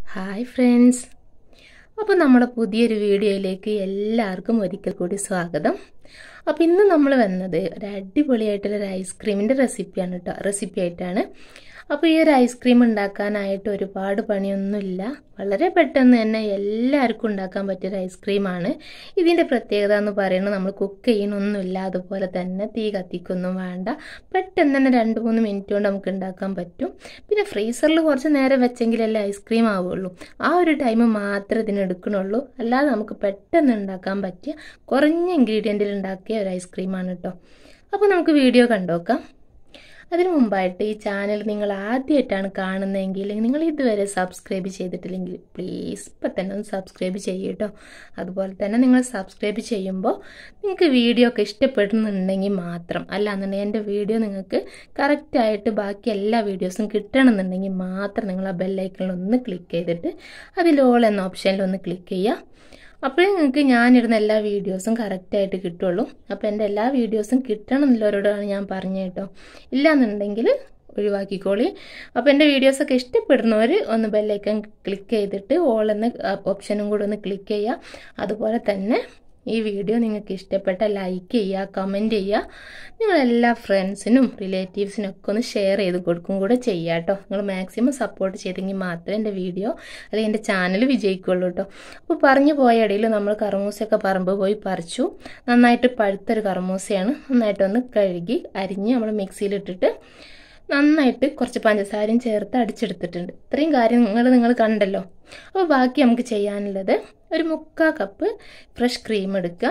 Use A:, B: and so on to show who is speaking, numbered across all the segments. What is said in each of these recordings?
A: hi friends അപ്പോൾ നമ്മുടെ പുതിയൊരു വീഡിയോയിലേക്ക് എല്ലാവർക്കും ഒരിക്കൽ കൂടി സ്വാഗതം അപ്പോൾ ഇന്ന് നമ്മൾ വന്നത് ഒരു അടിപൊളിയായിട്ടുള്ള ഒരു ഐസ്ക്രീമിൻ്റെ റെസിപ്പിയാണ് കേട്ടോ റെസിപ്പി ആയിട്ടാണ് അപ്പോൾ ഈ ഒരു ഐസ്ക്രീം ഉണ്ടാക്കാനായിട്ട് ഒരുപാട് പണിയൊന്നുമില്ല വളരെ പെട്ടെന്ന് തന്നെ എല്ലാവർക്കും ഉണ്ടാക്കാൻ പറ്റിയൊരു ഐസ്ക്രീമാണ് ഇതിൻ്റെ പ്രത്യേകത എന്ന് പറയുന്നത് നമ്മൾ കുക്ക് ചെയ്യണമൊന്നുമില്ല അതുപോലെ തന്നെ തീ കത്തിക്കൊന്നും വേണ്ട പെട്ടെന്ന് തന്നെ രണ്ട് മൂന്ന് മിനിറ്റ് കൊണ്ട് നമുക്ക് ഉണ്ടാക്കാൻ പറ്റും പിന്നെ ഫ്രീസറിൽ കുറച്ച് നേരം വെച്ചെങ്കിലല്ലേ ഐസ്ക്രീം ആവുള്ളൂ ആ ഒരു ടൈം മാത്രമേ ഇതിന് എടുക്കണുള്ളൂ അല്ലാതെ നമുക്ക് പെട്ടെന്ന് ഉണ്ടാക്കാൻ പറ്റിയ കുറഞ്ഞ ഇൻഗ്രീഡിയൻറ്റിൽ ഉണ്ടാക്കിയ ഒരു ഐസ്ക്രീമാണ് കേട്ടോ അപ്പോൾ നമുക്ക് വീഡിയോ കണ്ടോക്കാം അതിനു മുമ്പായിട്ട് ഈ ചാനൽ നിങ്ങൾ ആദ്യമായിട്ടാണ് കാണുന്നതെങ്കിൽ നിങ്ങൾ ഇതുവരെ സബ്സ്ക്രൈബ് ചെയ്തിട്ടില്ലെങ്കിൽ പ്ലീസ് ഇപ്പം തന്നെ ഒന്ന് സബ്സ്ക്രൈബ് ചെയ്യട്ടോ അതുപോലെ തന്നെ നിങ്ങൾ സബ്സ്ക്രൈബ് ചെയ്യുമ്പോൾ നിങ്ങൾക്ക് വീഡിയോ ഒക്കെ ഇഷ്ടപ്പെടുന്നുണ്ടെങ്കിൽ മാത്രം അല്ലാന്നുണ്ടെങ്കിൽ എൻ്റെ വീഡിയോ നിങ്ങൾക്ക് കറക്റ്റായിട്ട് ബാക്കി എല്ലാ വീഡിയോസും കിട്ടണമെന്നുണ്ടെങ്കിൽ മാത്രം നിങ്ങൾ ആ ബെല്ലൈക്കണിൽ ഒന്ന് ക്ലിക്ക് ചെയ്തിട്ട് അതിൽ ഓൾ എന്ന ഓപ്ഷനിൽ ഒന്ന് ക്ലിക്ക് ചെയ്യുക അപ്പോഴേ നിങ്ങൾക്ക് ഞാനിടുന്ന എല്ലാ വീഡിയോസും കറക്റ്റായിട്ട് കിട്ടുള്ളൂ അപ്പോൾ എൻ്റെ എല്ലാ വീഡിയോസും കിട്ടണം എന്നുള്ളവരോടാണ് ഞാൻ പറഞ്ഞു കേട്ടോ ഇല്ലാന്നുണ്ടെങ്കിൽ ഒഴിവാക്കിക്കോളി അപ്പോൾ എൻ്റെ വീഡിയോസൊക്കെ ഇഷ്ടപ്പെടുന്നവർ ഒന്ന് ബെല്ലൈക്കൺ ക്ലിക്ക് ചെയ്തിട്ട് ഓൾ എന്ന ഓപ്ഷനും കൂടെ ഒന്ന് ക്ലിക്ക് ചെയ്യുക അതുപോലെ തന്നെ ഈ വീഡിയോ നിങ്ങൾക്ക് ഇഷ്ടപ്പെട്ട ലൈക്ക് ചെയ്യുക കമൻറ്റ് ചെയ്യുക നിങ്ങളെല്ലാ ഫ്രണ്ട്സിനും റിലേറ്റീവ്സിനും ഒക്കെ ഒന്ന് ഷെയർ ചെയ്ത് കൊടുക്കും കൂടെ ചെയ്യുക കേട്ടോ നിങ്ങൾ മാക്സിമം സപ്പോർട്ട് ചെയ്തെങ്കിൽ മാത്രമേ എൻ്റെ വീഡിയോ അല്ലെങ്കിൽ എൻ്റെ ചാനൽ വിജയിക്കുള്ളൂ കേട്ടോ അപ്പോൾ പറഞ്ഞു പോയ ഇടയിൽ നമ്മൾ കറമൂസയൊക്കെ പറമ്പ് പോയി പറിച്ചു നന്നായിട്ട് പഴുത്തൊരു കറമൂസയാണ് നന്നായിട്ടൊന്ന് കഴുകി അരിഞ്ഞ് നമ്മൾ മിക്സിയിലിട്ടിട്ട് നന്നായിട്ട് കുറച്ച് പഞ്ചസാരയും ചേർത്ത് അടിച്ചെടുത്തിട്ടുണ്ട് ഇത്രയും കാര്യങ്ങൾ നിങ്ങൾ കണ്ടല്ലോ അപ്പോൾ ബാക്കി നമുക്ക് ചെയ്യാനുള്ളത് ഒരു മുക്കാൽ കപ്പ് ഫ്രഷ് ക്രീം എടുക്കുക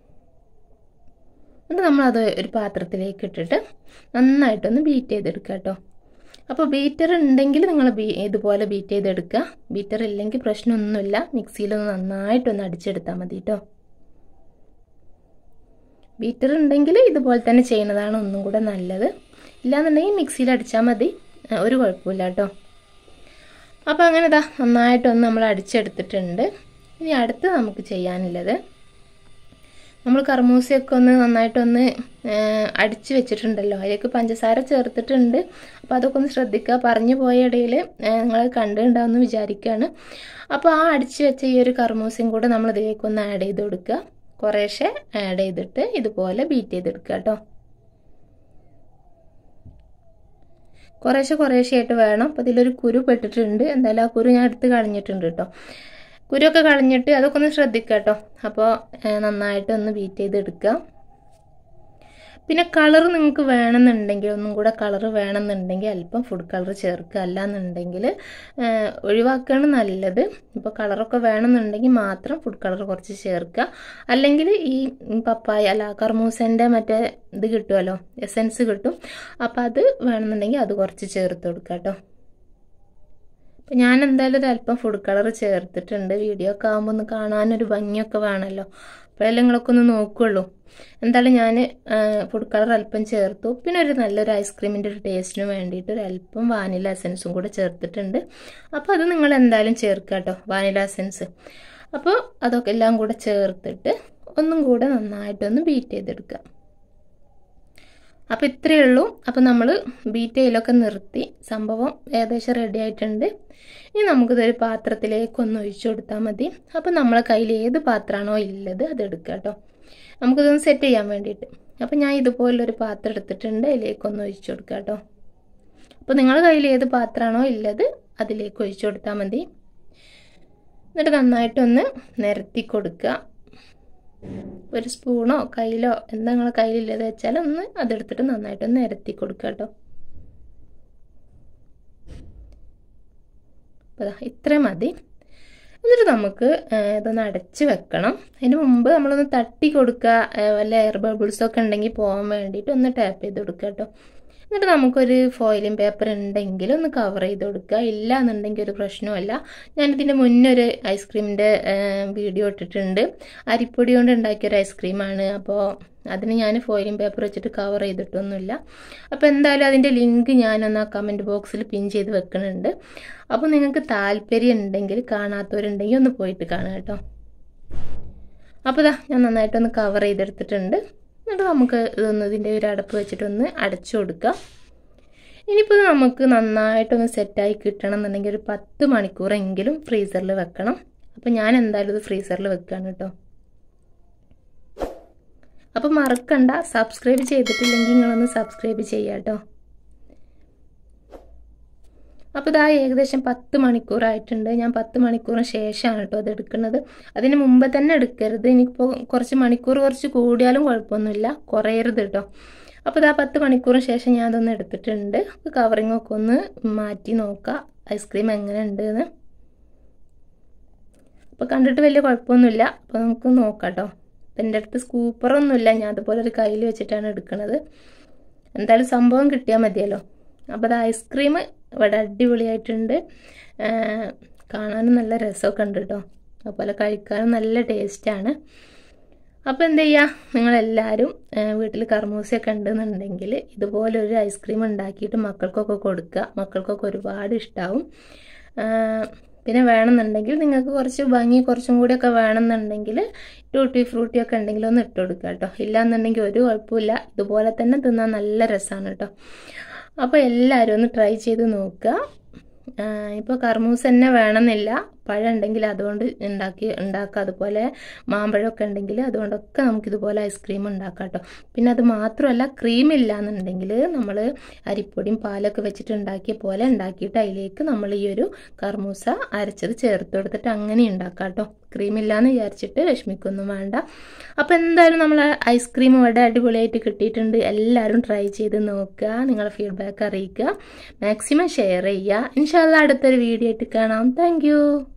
A: എന്നിട്ട് നമ്മളത് ഒരു പാത്രത്തിലേക്ക് ഇട്ടിട്ട് നന്നായിട്ടൊന്ന് ബീറ്റ് ചെയ്തെടുക്കുക കേട്ടോ അപ്പോൾ ബീറ്റർ ഉണ്ടെങ്കിൽ നിങ്ങൾ ബീ ഇതുപോലെ ബീറ്റ് ചെയ്തെടുക്കുക ബീറ്റർ ഇല്ലെങ്കിൽ പ്രശ്നമൊന്നുമില്ല മിക്സിയിലൊന്ന് നന്നായിട്ടൊന്ന് അടിച്ചെടുത്താൽ മതി കേട്ടോ ബീറ്റർ ഉണ്ടെങ്കിൽ ഇതുപോലെ തന്നെ ചെയ്യുന്നതാണ് ഒന്നും കൂടെ നല്ലത് ഇല്ലാന്നുണ്ടെങ്കിൽ മിക്സിയിൽ അടിച്ചാൽ മതി ഒരു കുഴപ്പമില്ല കേട്ടോ അപ്പോൾ അങ്ങനെ ഇതാ നന്നായിട്ടൊന്ന് നമ്മൾ അടിച്ചെടുത്തിട്ടുണ്ട് ഇനി അടുത്ത് നമുക്ക് ചെയ്യാനുള്ളത് നമ്മൾ കർമൂസയൊക്കെ ഒന്ന് നന്നായിട്ടൊന്ന് അടിച്ച് വെച്ചിട്ടുണ്ടല്ലോ അതിലേക്ക് പഞ്ചസാര ചേർത്തിട്ടുണ്ട് അപ്പോൾ അതൊക്കെ ഒന്ന് ശ്രദ്ധിക്കുക പറഞ്ഞു പോയ ഇടയിൽ നിങ്ങൾ കണ്ടിട്ടുണ്ടാവുമെന്ന് വിചാരിക്കുകയാണ് അപ്പോൾ ആ അടിച്ച് വെച്ച ഈ ഒരു കർമൂസയും കൂടെ നമ്മൾ ഇതിലേക്ക് ഒന്ന് ആഡ് ചെയ്ത് കൊടുക്കുക കുറേശ്ശെ ആഡ് ചെയ്തിട്ട് ഇതുപോലെ ബീറ്റ് ചെയ്തെടുക്കുക കേട്ടോ കുറേശ്ശെ കുറേശ്ശെ ആയിട്ട് വേണം അപ്പോൾ ഇതിലൊരു കുരു പെട്ടിട്ടുണ്ട് എന്തായാലും ആ കുരു ഞാൻ എടുത്ത് കളഞ്ഞിട്ടുണ്ട് കേട്ടോ കുരുവൊക്കെ കളഞ്ഞിട്ട് അതൊക്കെ ഒന്ന് ശ്രദ്ധിക്കുക കേട്ടോ അപ്പോൾ നന്നായിട്ട് ഒന്ന് ബീറ്റ് ചെയ്തെടുക്കുക പിന്നെ കളർ നിങ്ങൾക്ക് വേണമെന്നുണ്ടെങ്കിൽ ഒന്നും കൂടെ കളർ വേണമെന്നുണ്ടെങ്കിൽ അല്പം ഫുഡ് കളർ ചേർക്കുക അല്ലാന്നുണ്ടെങ്കിൽ ഒഴിവാക്കുകയാണ് നല്ലത് ഇപ്പോൾ കളറൊക്കെ വേണമെന്നുണ്ടെങ്കിൽ മാത്രം ഫുഡ് കളർ കുറച്ച് ചേർക്കുക അല്ലെങ്കിൽ ഈ പപ്പായ അല്ല കർമൂസൻ്റെ മറ്റേ ഇത് കിട്ടുമല്ലോ എസൻസ് കിട്ടും അപ്പോൾ അത് വേണമെന്നുണ്ടെങ്കിൽ അത് കുറച്ച് ചേർത്ത് കൊടുക്കുക കേട്ടോ അപ്പം ഞാൻ എന്തായാലും ഒരു അല്പം ഫുഡ് കളർ ചേർത്തിട്ടുണ്ട് വീഡിയോ ഒക്കെ ആകുമ്പോൾ ഒന്ന് കാണാനൊരു ഭംഗിയൊക്കെ വേണമല്ലോ അപ്പോഴെല്ലാം നിങ്ങളൊക്കെ ഒന്ന് നോക്കുള്ളൂ എന്തായാലും ഞാൻ ഫുഡ് കളർ അല്പം ചേർത്തു പിന്നെ ഒരു നല്ലൊരു ഐസ്ക്രീമിൻ്റെ ഒരു ടേസ്റ്റിന് വേണ്ടിയിട്ട് ഒരു അല്പം വാനില എസൻസും കൂടെ ചേർത്തിട്ടുണ്ട് അപ്പോൾ അത് നിങ്ങൾ എന്തായാലും ചേർക്കുക കേട്ടോ വാനില എസൻസ് അപ്പോൾ അതൊക്കെ എല്ലാം കൂടെ ചേർത്തിട്ട് ഒന്നും കൂടെ നന്നായിട്ടൊന്ന് ബീറ്റ് ചെയ്തെടുക്കുക അപ്പോൾ ഇത്രയേ ഉള്ളൂ അപ്പോൾ നമ്മൾ ബീറ്റ് ചെയ്യലൊക്കെ നിർത്തി സംഭവം ഏകദേശം റെഡി ആയിട്ടുണ്ട് ഇനി നമുക്കിതൊരു പാത്രത്തിലേക്കൊന്ന് ഒഴിച്ചു കൊടുത്താൽ മതി അപ്പോൾ നമ്മളെ കയ്യിൽ ഏത് പാത്രമാണോ ഉള്ളത് അത് എടുക്കുക കേട്ടോ നമുക്കിതൊന്ന് സെറ്റ് ചെയ്യാൻ വേണ്ടിയിട്ട് അപ്പോൾ ഞാൻ ഇതുപോലൊരു പാത്രം എടുത്തിട്ടുണ്ട് അതിലേക്കൊന്ന് ഒഴിച്ചു കൊടുക്കുക കേട്ടോ അപ്പോൾ നിങ്ങളുടെ കയ്യിൽ ഏത് പാത്രമാണോ ഉള്ളത് അതിലേക്ക് ഒഴിച്ചു കൊടുത്താൽ മതി എന്നിട്ട് നന്നായിട്ടൊന്ന് നിരത്തി കൊടുക്കുക ഒരു സ്പൂണോ കയ്യിലോ എന്താ നിങ്ങളെ കയ്യിലില്ലത് വെച്ചാൽ ഒന്ന് അതെടുത്തിട്ട് നന്നായിട്ടൊന്ന് നിരത്തി കൊടുക്കുക കേട്ടോ അപ്പോൾ ഇത്ര മതി എന്നിട്ട് നമുക്ക് ഇതൊന്ന് അടച്ച് വെക്കണം അതിന് മുമ്പ് നമ്മളൊന്ന് തട്ടി കൊടുക്കുക വല്ല എയർ ബബിൾസൊക്കെ ഉണ്ടെങ്കിൽ പോകാൻ വേണ്ടിയിട്ട് ഒന്ന് ടാപ്പ് ചെയ്ത് കൊടുക്കുക കേട്ടോ എന്നിട്ട് നമുക്കൊരു ഫോയിലിംഗ് പേപ്പർ ഉണ്ടെങ്കിൽ ഒന്ന് കവർ ചെയ്ത് കൊടുക്കുക ഇല്ല എന്നുണ്ടെങ്കിൽ ഒരു പ്രശ്നമല്ല ഞാനിതിൻ്റെ മുന്നേ ഒരു ഐസ്ക്രീമിൻ്റെ വീഡിയോ ഇട്ടിട്ടുണ്ട് അരിപ്പൊടി കൊണ്ട് ഉണ്ടാക്കിയ ഒരു ഐസ്ക്രീമാണ് അപ്പോൾ അതിന് ഞാൻ ഫോയിലിംഗ് പേപ്പർ വെച്ചിട്ട് കവർ ചെയ്തിട്ടൊന്നുമില്ല അപ്പോൾ എന്തായാലും അതിൻ്റെ ലിങ്ക് ഞാനൊന്ന് ആ കമൻറ്റ് ബോക്സിൽ പിൻ ചെയ്ത് വെക്കുന്നുണ്ട് അപ്പോൾ നിങ്ങൾക്ക് താല്പര്യം ഉണ്ടെങ്കിൽ കാണാത്തവരുണ്ടെങ്കിൽ ഒന്ന് പോയിട്ട് കാണുക കേട്ടോ അപ്പോൾ ഇതാ ഞാൻ നന്നായിട്ടൊന്ന് കവർ ചെയ്തെടുത്തിട്ടുണ്ട് എന്നിട്ട് നമുക്ക് ഇതൊന്ന് ഇതിൻ്റെ ഒരു അടപ്പ് വെച്ചിട്ടൊന്ന് അടച്ചു കൊടുക്കുക ഇനിയിപ്പോൾ നമുക്ക് നന്നായിട്ടൊന്ന് സെറ്റായി കിട്ടണം എന്നുണ്ടെങ്കിൽ ഒരു പത്ത് മണിക്കൂറെങ്കിലും ഫ്രീസറിൽ വെക്കണം അപ്പോൾ ഞാൻ എന്തായാലും ഇത് ഫ്രീസറിൽ വെക്കുകയാണ് കേട്ടോ അപ്പോൾ മറക്കണ്ട സബ്സ്ക്രൈബ് ചെയ്തിട്ടില്ലെങ്കിൽ നിങ്ങളൊന്ന് സബ്സ്ക്രൈബ് ചെയ്യാം കേട്ടോ അപ്പോൾ ഇതാ ഏകദേശം പത്ത് മണിക്കൂറായിട്ടുണ്ട് ഞാൻ പത്ത് മണിക്കൂറിന് ശേഷമാണ് കേട്ടോ അത് എടുക്കുന്നത് അതിന് മുമ്പ് തന്നെ എടുക്കരുത് എനിക്കിപ്പോൾ കുറച്ച് മണിക്കൂർ കുറച്ച് കൂടിയാലും കുഴപ്പമൊന്നുമില്ല കുറയരുത് കേട്ടോ അപ്പോൾ ഇതാ പത്ത് മണിക്കൂറിന് ശേഷം ഞാൻ അതൊന്ന് എടുത്തിട്ടുണ്ട് കവറിങ് ഒക്കെ ഒന്ന് മാറ്റി നോക്കാം ഐസ്ക്രീം എങ്ങനെ ഉണ്ടെന്ന് അപ്പോൾ കണ്ടിട്ട് വലിയ കുഴപ്പമൊന്നുമില്ല അപ്പോൾ നമുക്ക് നോക്കാം കേട്ടോ എൻ്റെ അടുത്ത് സ്കൂപ്പറൊന്നുമില്ല ഞാൻ അതുപോലെ ഒരു കയ്യിൽ വെച്ചിട്ടാണ് എടുക്കുന്നത് എന്തായാലും സംഭവം കിട്ടിയാൽ മതിയല്ലോ അപ്പോൾ അത് ഐസ്ക്രീം ഇവിടെ അടിപൊളിയായിട്ടുണ്ട് കാണാനും നല്ല രസമൊക്കെ ഉണ്ട് കേട്ടോ അതുപോലെ കഴിക്കാനും നല്ല ടേസ്റ്റാണ് അപ്പോൾ എന്ത് ചെയ്യുക നിങ്ങളെല്ലാവരും വീട്ടിൽ കർമൂസയൊക്കെ ഉണ്ടെന്നുണ്ടെങ്കിൽ ഇതുപോലെ ഒരു ഐസ്ക്രീം ഉണ്ടാക്കിയിട്ട് മക്കൾക്കൊക്കെ കൊടുക്കുക മക്കൾക്കൊക്കെ ഒരുപാട് ഇഷ്ടമാവും പിന്നെ വേണമെന്നുണ്ടെങ്കിൽ നിങ്ങൾക്ക് കുറച്ച് ഭംഗി കുറച്ചും കൂടിയൊക്കെ വേണമെന്നുണ്ടെങ്കിൽ ടൂട്ടി ഫ്രൂട്ടി ഒക്കെ ഉണ്ടെങ്കിൽ ഒന്ന് ഇട്ട് കൊടുക്കുക കേട്ടോ ഇല്ലാന്നുണ്ടെങ്കിൽ ഒരു കുഴപ്പമില്ല ഇതുപോലെ തന്നെ തിന്നാൻ നല്ല രസമാണ് കേട്ടോ അപ്പോൾ എല്ലാവരും ഒന്ന് ട്രൈ ചെയ്ത് നോക്കുക ഇപ്പോൾ കർമൂസ് തന്നെ വേണമെന്നില്ല പഴം ഉണ്ടെങ്കിൽ അതുകൊണ്ട് ഉണ്ടാക്കി ഉണ്ടാക്കുക അതുപോലെ മാമ്പഴമൊക്കെ ഉണ്ടെങ്കിൽ അതുകൊണ്ടൊക്കെ നമുക്ക് ഇതുപോലെ ഐസ്ക്രീം ഉണ്ടാക്കാം കേട്ടോ പിന്നെ അത് മാത്രമല്ല ക്രീം ഇല്ല എന്നുണ്ടെങ്കിൽ നമ്മൾ അരിപ്പൊടിയും പാലൊക്കെ വെച്ചിട്ട് ഉണ്ടാക്കിയ പോലെ ഉണ്ടാക്കിയിട്ട് അതിലേക്ക് നമ്മൾ ഈ ഒരു കർമൂസ അരച്ചത് ചേർത്ത് കൊടുത്തിട്ട് അങ്ങനെ ഉണ്ടാക്കാം കേട്ടോ ക്രീം ഇല്ലാന്ന് വിചാരിച്ചിട്ട് വിഷമിക്കൊന്നും വേണ്ട അപ്പോൾ എന്തായാലും നമ്മൾ ഐസ്ക്രീം ഇവിടെ അടിപൊളിയായിട്ട് കിട്ടിയിട്ടുണ്ട് എല്ലാവരും ട്രൈ ചെയ്ത് നോക്കുക നിങ്ങളുടെ ഫീഡ്ബാക്ക് അറിയിക്കുക മാക്സിമം ഷെയർ ചെയ്യുക ഇൻഷാല്ല അടുത്തൊരു വീഡിയോ ആയിട്ട് കാണാം താങ്ക്